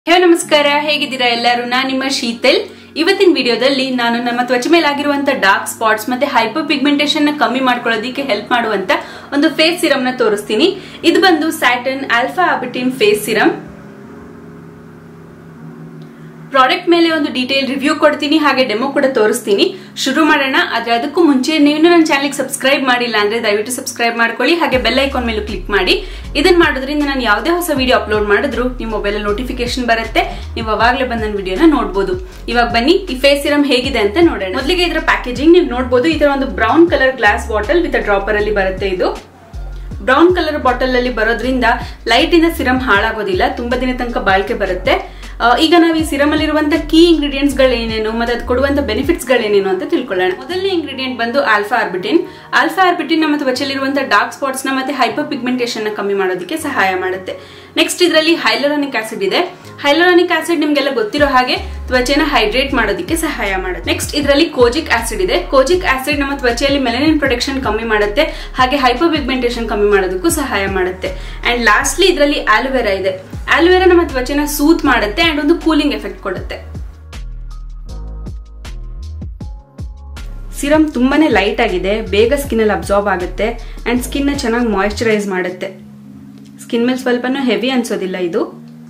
ಹೇ ನಮಸ್ಕಾರ ಹೇಗಿದ್ದೀರಾ ಎಲ್ಲರೂ ನಾನು ನಿಮ್ಮ ಶೀತಲ್ ಇವತ್ತಿನ ವಿಡಿಯೋದಲ್ಲಿ ನಾನು ನಮ್ಮ ತ್ವಚೆ ಮೇಲಾಗಿರುವಂತ ಡಾರ್ಕ್ ಸ್ಪಾಟ್ಸ್ ಮತ್ತೆ ಹೈಪರ್ ಪಿಗ್ಮೆಂಟೇಷನ್ ನ ಕಮ್ಮಿ ಮಾಡ್ಕೊಳ್ಳೋದಕ್ಕೆ ಹೆಲ್ಪ್ ಮಾಡುವಂತ ಒಂದು ಫೇಸ್ ಸಿರಮ್ ನ ತೋರಿಸ್ತೀನಿ ಇದು ಬಂದು ಸ್ಯಾಟನ್ alpha arbutin face serum product ಮೇಲೆ ಒಂದು ಡೀಟೇಲ್ ರಿವ್ಯೂ ಕೊಡ್ತೀನಿ ಹಾಗೆ ಡೆಮೋ ಕೂಡ ತೋರಿಸ್ತೀನಿ ಶುರು ಮಾಡೋಣ ಆದ್ರೆ ಅದಕ್ಕೂ ಮುಂಚೆ ನೀವು ನನ್ನ ಚಾನಲ್ಗೆ ಸಬ್ಸ್ಕ್ರೈಬ್ ಮಾಡಿಲ್ಲ ಅಂದ್ರೆ ದಯವಿಟ್ಟು ಸಬ್ಸ್ಕ್ರೈಬ್ ಮಾಡ್ಕೊಳ್ಳಿ ಹಾಗೆ ಬೆಲ್ ಐಕಾನ್ ಮೇಲೆ ಕ್ಲಿಕ್ ಮಾಡಿ ಇದನ್ನ ಮಾಡೋದ್ರಿಂದ ನಾನು ಯಾವುದೇ ಹೊಸ ವಿಡಿಯೋ ಅಪ್ಲೋಡ್ ಮಾಡಿದ್ರು ನಿಮ್ಮ ಮೊಬೈಲ್ ನೋಟಿಫಿಕೇಶನ್ ಬರುತ್ತೆ ನೀವು ಅವಾಗಲೇ ಬಂದ ನನ್ನ ವಿಡಿಯೋನ ನೋಡಬಹುದು ಇವಾಗ ಬನ್ನಿ ಈ ಫೇಸ್ ಸಿರಮ್ ಹೇಗಿದೆ ಅಂತ ನೋಡೋಣ ಮೊದಲಿಗೆ ಇದರ ಪ್ಯಾಕೇಜಿಂಗ್ ನೀವು ನೋಡಬಹುದು ಇದರ ಒಂದು brown colour glass bottle with dropper ಅಲ್ಲಿ ಬರುತ್ತೆ ಇದು ಬ್ರೌನ್ ಕಲರ್ ಬಾಟಲ್ ಅಲ್ಲಿ ಬರೋದ್ರಿಂದ ಲೈಟ್ ಇಂದ ಸಿರಮ್ ಹಾಳಾಗೋದಿಲ್ಲ ತುಂಬಾ ದಿನ ತನಕ ಬಾಳಿಕೆ ಬರುತ್ತೆ ಆ, ಈಗ ನಾವು ಈ ಸಿರಮ್ ಅಲ್ಲಿರುವಂತ ಕೀ ಇಂಗ್ರೀಡಿಯೆಂಟ್ಸ್ ಗಳೇನೇನು ಮತ್ತೆ ಅದು ಕೊಡುವಂತ ಬೆನಿಫಿಟ್ಸ್ ಗಳೇನೇನು ಅಂತ ತಿಳ್ಕೊಳ್ಳೋಣ ಮೊದಲನೇ ಇಂಗ್ರೀಡಿಯೆಂಟ್ ಬಂದು ಆಲ್ಫಾ ಆರ್ಬಿಟಿನ್ ಆಲ್ಫಾ ಆರ್ಬಿಟಿನ್ ನಮ್ಮ ತ್ವಚೆಯಲ್ಲಿರುವಂತ ಡಾರ್ಕ್ ಸ್ಪಾಟ್ಸ್ ನ ಮತ್ತೆ ಹೈಪರ್ ಪಿಗ್ಮೆಂಟೇಷನ್ ನ ಕಮ್ಮಿ ಮಾಡೋದಕ್ಕೆ ಸಹಾಯ ಮಾಡುತ್ತೆ ನೆಕ್ಸ್ಟ್ ಇದರಲ್ಲಿ ಹೈಲೋರಾನಿಕ್ ಆಸಿಡ್ ಇದೆ ಹೈಲೋರಾನಿಕ್ ಆಸಿಡ್ ನಿಮ್ಗೆಲ್ಲ ಗೊತ್ತಿರೋ ಹಾಗೆ ತ್ವಚೆನ ಹೈಡ್ರೇಟ್ ಮಾಡೋದಕ್ಕೆ ಸಹಾಯ ಮಾಡುತ್ತೆ ನೆಕ್ಸ್ಟ್ ಇದರಲ್ಲಿ ಕೋಜಿಕ್ ಆಸಿಡ್ ಇದೆ ಕೋಜಿಕ್ ಆಸಿಡ್ ನಮ್ಮ ತ್ವಚೆಯಲ್ಲಿ ಮೆಲನಿನ್ ಪ್ರೊಟೆಕ್ಷನ್ ಕಮ್ಮಿ ಮಾಡುತ್ತೆ ಹಾಗೆ ಹೈಪರ್ ಪಿಗ್ಮೆಂಟೇಷನ್ ಕಮ್ಮಿ ಮಾಡೋದಕ್ಕೂ ಸಹಾಯ ಮಾಡುತ್ತೆ ಅಂಡ್ ಲಾಸ್ಟ್ಲಿ ಇದರಲ್ಲಿ ಆಲೋವೆರಾ ಇದೆ ಆಲೋವೆರಾ ನಮ್ಮ ತ್ವಚೆನ ಸೂತ್ ಮಾಡುತ್ತೆ ಅಂಡ್ ಒಂದು ಕೂಲಿಂಗ್ ಎಫೆಕ್ಟ್ ಕೊಡುತ್ತೆ ಸಿರಮ್ ತುಂಬಾನೇ ಲೈಟ್ ಆಗಿದೆ ಬೇಗ ಸ್ಕಿನ್ ಅಲ್ಲಿ ಅಬ್ಸಾರ್ಬ್ ಆಗುತ್ತೆ ಅಂಡ್ ಸ್ಕಿನ್ ನ ಚೆನ್ನಾಗಿ ಮಾಯಿಶ್ಚರೈಸ್ ಮಾಡುತ್ತೆ ಸ್ಕಿನ್ ಮೇಲೆ ಸ್ವಲ್ಪನೂ ಹೆವಿ ಅನ್ಸೋದಿಲ್ಲ ಇದು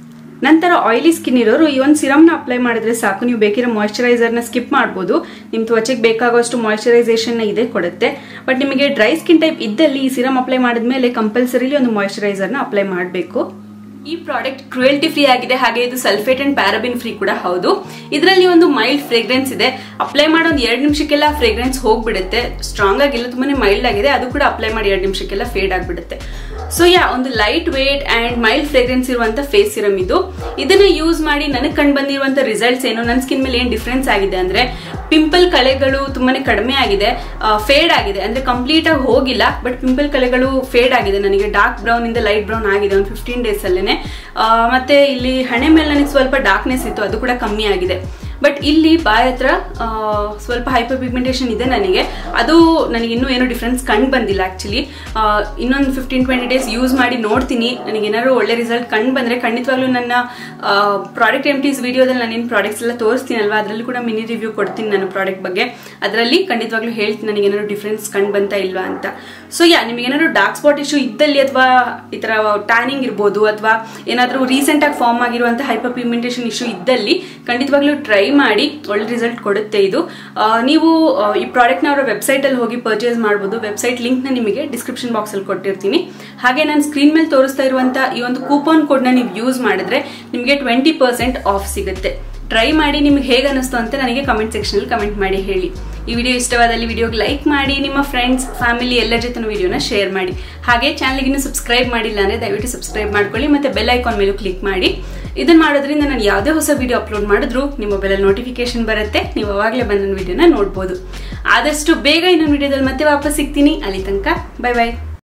ನಂತರ ಆಯಿಲಿ ಸ್ಕಿನ್ ಇರೋರು ಈ ಒಂದು ಸಿರಮ್ನ ಅಪ್ಲೈ ಮಾಡಿದ್ರೆ ಸಾಕು ನೀವು ಬೇಕಿರೋ ಮಾಯಿಶ್ಚರೈಸರ್ನ ಸ್ಕಿಪ್ ಮಾಡ್ಬೋದು ನಿಮ್ಮ ತ್ವಚೆಗೆ ಬೇಕಾಗುವಷ್ಟು ಮಾಯಿಶ್ಚರೈಸೇಷನ್ ಇದೇ ಕೊಡುತ್ತೆ ಬಟ್ ನಿಮಗೆ ಡ್ರೈ ಸ್ಕಿನ್ ಟೈಪ್ ಇದ್ದಲ್ಲಿ ಈ ಸಿರಮ್ ಅಪ್ಲೈ ಮಾಡಿದ್ಮೇಲೆ ಕಂಪಲ್ಸರಿಲಿ ಒಂದು ಮಾಯಿಶ್ಚರೈಸರ್ನ ಅಪ್ಲೈ ಮಾಡಬೇಕು ಈ ಪ್ರಾಡಕ್ಟ್ ಕ್ರುಯಲ್ಟಿ ಫ್ರೀ ಆಗಿದೆ ಹಾಗೆ ಇದು ಸಲ್ಫೇಟ್ ಅಂಡ್ ಪ್ಯಾರಬಿನ್ ಫ್ರೀ ಕೂಡ ಹೌದು ಇದರಲ್ಲಿ ಒಂದು ಮೈಲ್ಡ್ ಫ್ರೇಗ್ರೆನ್ಸ್ ಇದೆ ಅಪ್ಲೈ ಮಾಡೋ ಒಂದು ಎರಡು ನಿಮಿಷಕ್ಕೆಲ್ಲ ಫ್ರೇಗ್ರೆನ್ಸ್ ಹೋಗ್ಬಿಡುತ್ತೆ ಸ್ಟ್ರಾಂಗ್ ಆಗಿಲ್ಲ ತುಂಬಾನೇ ಮೈಲ್ಡ್ ಆಗಿದೆ ಅದು ಕೂಡ ಅಪ್ಲೈ ಮಾಡಿ ಎರಡು ನಿಮಿಷಕ್ಕೆಲ್ಲ ಫೇಡ್ ಆಗ್ಬಿಡುತ್ತೆ ಸೊ ಯಾ ಒಂದು lightweight and mild fragrance ಇರುವಂತ ಫೇಸ್ ಸಿರಮ್ ಇದು ಇದನ್ನ ಯೂಸ್ ಮಾಡಿ ನನಗೆ ಕಂಡು ಬಂದಿರುವಂತ ರಿಸಲ್ಟ್ಸ್ ಏನು ನನ್ನ ಸ್ಕಿನ್ ಮೇಲೆ ಏನ್ ಡಿಫ್ರೆನ್ಸ್ ಆಗಿದೆ ಅಂದ್ರೆ ಪಿಂಪಲ್ ಕಲೆಗಳು ತುಂಬಾನೇ ಕಡಿಮೆ ಆಗಿದೆ ಫೇಡ್ ಆಗಿದೆ ಅಂದ್ರೆ ಕಂಪ್ಲೀಟ್ ಆಗಿ ಹೋಗಿಲ್ಲ ಬಟ್ ಪಿಂಪಲ್ ಕಲೆಗಳು ಫೇಡ್ ಆಗಿದೆ ನನಗೆ ಡಾರ್ಕ್ ಬ್ರೌನ್ ಇಂದ ಲೈಟ್ ಬ್ರೌನ್ ಆಗಿದೆ ಒಂದು ಫಿಫ್ಟೀನ್ ಡೇಸ್ ಅಲ್ಲೇನೆ ಆ, ಮತ್ತೆ ಇಲ್ಲಿ ಹಣೆ ಮೇಲೆ ನನಗೆ ಸ್ವಲ್ಪ ಡಾರ್ಕ್ನೆಸ್ ಇತ್ತು ಅದು ಕೂಡ ಕಮ್ಮಿ ಆಗಿದೆ ಬಟ್ ಇಲ್ಲಿ ಬಾಯ್ ಹತ್ರ ಆ, ಸ್ವಲ್ಪ ಹೈಪರ್ ಪಿಗ್ಮೆಂಟೇಷನ್ ಇದೆ ನನಗೆ ಅದು ನನಗೆ ಇನ್ನೂ ಏನೂ ಡಿಫ್ರೆನ್ಸ್ ಕಂಡು ಬಂದಿಲ್ಲ ಆಕ್ಚುಲಿ ಇನ್ನೊಂದು ಫಿಫ್ಟೀನ್ ಟ್ವೆಂಟಿ ಡೇಸ್ ಯೂಸ್ ಮಾಡಿ ನೋಡ್ತೀನಿ ನನಗೆ ಏನಾದ್ರು ಒಳ್ಳೆ ರಿಸಲ್ಟ್ ಕಂಡು ಬಂದ್ರೆ ಖಂಡಿತವಾಗ್ಲೂ ನನ್ನ ಪ್ರಾಡಕ್ಟ್ ಎಂಟೀಸ್ ವಿಡಿಯೋದಲ್ಲಿ ನಾನು ಏನು ಪ್ರಾಡಕ್ಟ್ಸ್ ಎಲ್ಲ ತೋರಿಸ್ತೀನಲ್ವಾ ಅದರಲ್ಲಿ ಕೂಡ ಮಿನಿ ರಿವ್ಯೂ ಕೊಡ್ತೀನಿ ನಾನು ಪ್ರಾಡಕ್ಟ್ ಬಗ್ಗೆ ಅದರಲ್ಲಿ ಖಂಡಿತವಾಗ್ಲೂ ಹೇಳ್ತೀನಿ ನನಗೆ ಏನಾದ್ರು ಡಿಫ್ರೆನ್ಸ್ ಕಂಡು ಬಂತಾ ಇಲ್ವಾ ಅಂತ ಸೊ ಯಾ ನಿಮಗೆ ಏನಾದ್ರು ಡಾರ್ಕ್ ಸ್ಪಾಟ್ ಇಶ್ಯೂ ಇದ್ದಲ್ಲಿ ಅಥವಾ ಈ ತರ ಟ್ಯಾನಿಂಗ್ ಇರ್ಬೋದು ಅಥವಾ ಏನಾದರೂ ರೀಸೆಂಟ್ ಆಗಿ ಫಾರ್ಮ್ ಆಗಿರುವಂತಹ ಹೈಪರ್ ಪಿಗ್ಮೆಂಟೇಷನ್ ಇಶ್ಯೂ ಇದ್ದಲ್ಲಿ ಖಂಡಿತವಾಗ್ಲೂ ಟ್ರೈ ಮಾಡಿ ಒಳ್ಳೆ ರಿಸಲ್ಟ್ ಕೊಡುತ್ತೆ ಇದು ಆ, ನೀವು ಆ, ಈ ಪ್ರಾಡಕ್ಟ್ನ ಅವರ ವೆಬ್ಸೈಟ್ ಅಲ್ಲಿ ಹೋಗಿ ಪರ್ಚೇಸ್ ಮಾಡಬಹುದು ವೆಬ್ಸೈಟ್ ಲಿಂಕ್ ನ ನಿಮಗೆ ಡಿಸ್ಕ್ರಿಪ್ಷನ್ ಬಾಕ್ಸ್ ಅಲ್ಲಿ ಕೊಟ್ಟಿರ್ತೀನಿ ಹಾಗೆ ನಾನು ಸ್ಕ್ರೀನ್ ಮೇಲೆ ತೋರಿಸ್ತಾ ಇರುವಂತ ಈ ಒಂದು ಕೂಪನ್ ಕೋಡ್ ನ ನೀವು ಯೂಸ್ ಮಾಡಿದ್ರೆ ನಿಮಗೆ ಟ್ವೆಂಟಿ ಪರ್ಸೆಂಟ್ ಆಫ್ ಸಿಗುತ್ತೆ ಟ್ರೈ ಮಾಡಿ ನಿಮ್ಗೆ ಹೇಗೆ ಅನಿಸ್ತು ಅಂತ ನನಗೆ ಕಮೆಂಟ್ ಸೆಕ್ಷನ್ ಅಲ್ಲಿ ಕಮೆಂಟ್ ಮಾಡಿ ಹೇಳಿ ಈ ವಿಡಿಯೋ ಇಷ್ಟವಾದಲ್ಲಿ ವಿಡಿಯೋಗೆ ಲೈಕ್ ಮಾಡಿ ನಿಮ್ಮ ಫ್ರೆಂಡ್ಸ್ ಫ್ಯಾಮಿಲಿ ಎಲ್ಲರ ಜೊತೆ ವಿಡಿಯೋನ ಶೇರ್ ಮಾಡಿ ಹಾಗೆ ಚಾನಲ್ಗೆ ಇನ್ನೂ ಸಬ್ಸ್ಕ್ರೈಬ್ ಮಾಡಿಲ್ಲ ಅಂದ್ರೆ ದಯವಿಟ್ಟು ಸಬ್ಸ್ಕ್ರೈಬ್ ಮಾಡ್ಕೊಳ್ಳಿ ಮತ್ತೆ ಬೆಲ್ ಐಕಾನ್ ಮೇಲೂ ಕ್ಲಿಕ್ ಮಾಡಿ ಇದನ್ನ ಮಾಡೋದ್ರಿಂದ ನಾನು ಯಾವುದೇ ಹೊಸ ವಿಡಿಯೋ ಅಪ್ಲೋಡ್ ಮಾಡಿದ್ರು ನಿಮ್ಮ ಮೊಬೈಲಲ್ಲಿ ನೋಟಿಫಿಕೇಶನ್ ಬರುತ್ತೆ ನೀವು ಅವಾಗಲೇ ಬಂದ ವಿಡಿಯೋನ ನೋಡ್ಬೋದು ಆದಷ್ಟು ಬೇಗ ಇನ್ನೊಂದು ವಿಡಿಯೋದಲ್ಲಿ ಮತ್ತೆ ವಾಪಸ್ ಸಿಗ್ತೀನಿ ಅಲ್ಲಿ ತನಕ ಬೈ ಬೈ